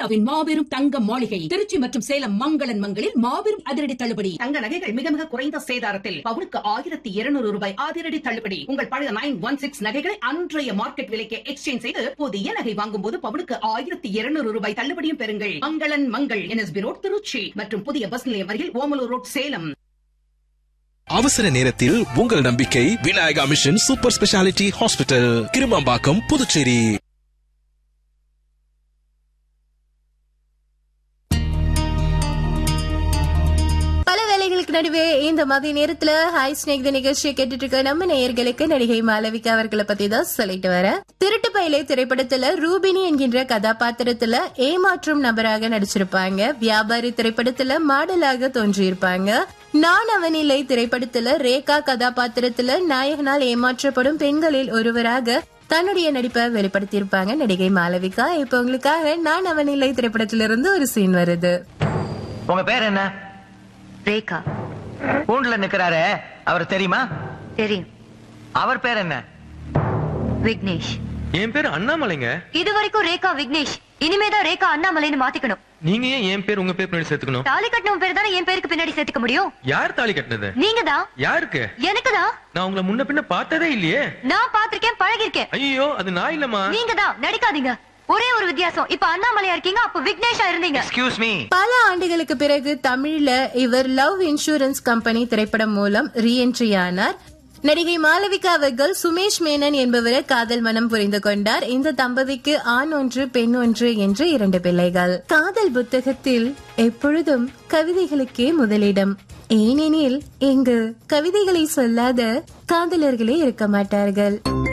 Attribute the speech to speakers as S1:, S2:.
S1: இந்தியாவின் மாபெரும் தங்க மாளிகை திருச்சி மற்றும் சேலம் மங்களன் மங்களில் மாபெரும் அதிரடி தள்ளுபடி
S2: தங்க நகைகள் மிக மிக குறைந்த சேதாரத்தில் பவுனுக்கு ஆயிரத்தி இருநூறு ரூபாய் அதிரடி தள்ளுபடி உங்கள் பழைய நைன் ஒன் சிக்ஸ் நகைகளை அன்றைய மார்க்கெட் விலைக்கு எக்ஸ்சேஞ்ச் செய்து புதிய நகை வாங்கும் போது பவுனுக்கு ஆயிரத்தி இருநூறு ரூபாய் தள்ளுபடியும் பெறுங்கள் மங்களன் மங்கள் என்எஸ்பி ரோட் திருச்சி மற்றும் புதிய பஸ் நிலையம் அருகில் ஓமலூர் ரோட் சேலம்
S3: அவசர நேரத்தில் உங்கள் நம்பிக்கை Vinayaka mission super speciality hospital Kirumampakkam Puducherry
S4: பல வேலைகளுக்கு நடுவே இந்த மதிய நேரத்துல ஹாய் ஸ்னேக் நிகழ்ச்சியை கேட்டுட்டு இருக்க நம்ம நேயர்களுக்கு நடிகை மாளவிகா அவர்களை பத்தி தான் சொல்லிட்டு வரேன் திருட்டு பயிலை திரைப்படத்துல ரூபினி என்கின்ற கதாபாத்திரத்துல ஏமாற்றும் நபராக நடிச்சிருப்பாங்க வியாபாரி திரைப்படத்துல மாடலாக தோன்றியிருப்பாங்க நான் அவனிலை திரைப்படத்துல ரேகா கதாபாத்திரத்துல நாயகனால் ஏமாற்றப்படும் பெண்களில் ஒருவராக தன்னுடைய நடிப்பை வெளிப்படுத்தியிருப்பாங்க நடிகை மாளவிகா இப்ப உங்களுக்காக நான் அவனிலை திரைப்படத்திலிருந்து ஒரு சீன் வருது
S5: உங்க பேர் என்ன
S6: ரேகா
S5: கூண்டுல நிக்கிறாரே அவர் தெரியுமா
S6: தெரியும்
S5: அவர் பேர் என்ன
S6: விக்னேஷ்
S7: என் பேர் அண்ணாமலைங்க
S6: இது வரைக்கும் ரேகா விக்னேஷ் இனிமேதான் ரேகா அண்ணாமலைன்னு மாத்திக்கணும்
S7: நீங்க ஏன் என் பேர் உங்க பேர் பின்னாடி சேர்த்துக்கணும்
S6: தாலி கட்டினவன் பேர் தானே என் பேருக்கு பின்னாடி சேர்த்துக்க முடியும்
S7: யார் தாலி கட்டினது
S6: நீங்க தான்
S7: யாருக்கு
S6: எனக்கு தான்
S7: நான் உங்களை முன்ன பின்ன பார்த்ததே இல்லையே
S6: நான் பாத்திருக்கேன் பழகிருக்கேன்
S7: ஐயோ அது நான் இல்லம்மா
S6: நீங்க தான் நடிக்காதீங்க ஒரே ஒரு வித்தியாசம் இப்ப அண்ணாமலையா இருக்கீங்க அப்ப விக்னேஷா இருந்தீங்க
S5: எக்ஸ்கியூஸ் மீ
S4: பல ஆண்டுகளுக்கு பிறகு தமிழ்ல இவர் லவ் இன்சூரன்ஸ் கம்பெனி திரைப்படம் மூலம் ரீஎன்ட்ரி ஆனார் நடிகை மாளவிகா அவர்கள் சுமேஷ் மேனன் என்பவரை காதல் மனம் புரிந்து கொண்டார் இந்த தம்பதிக்கு ஆண் ஒன்று பெண் ஒன்று என்று இரண்டு பிள்ளைகள் காதல் புத்தகத்தில் எப்பொழுதும் கவிதைகளுக்கே முதலிடம் ஏனெனில் இங்கு கவிதைகளை சொல்லாத காதலர்களே இருக்க மாட்டார்கள்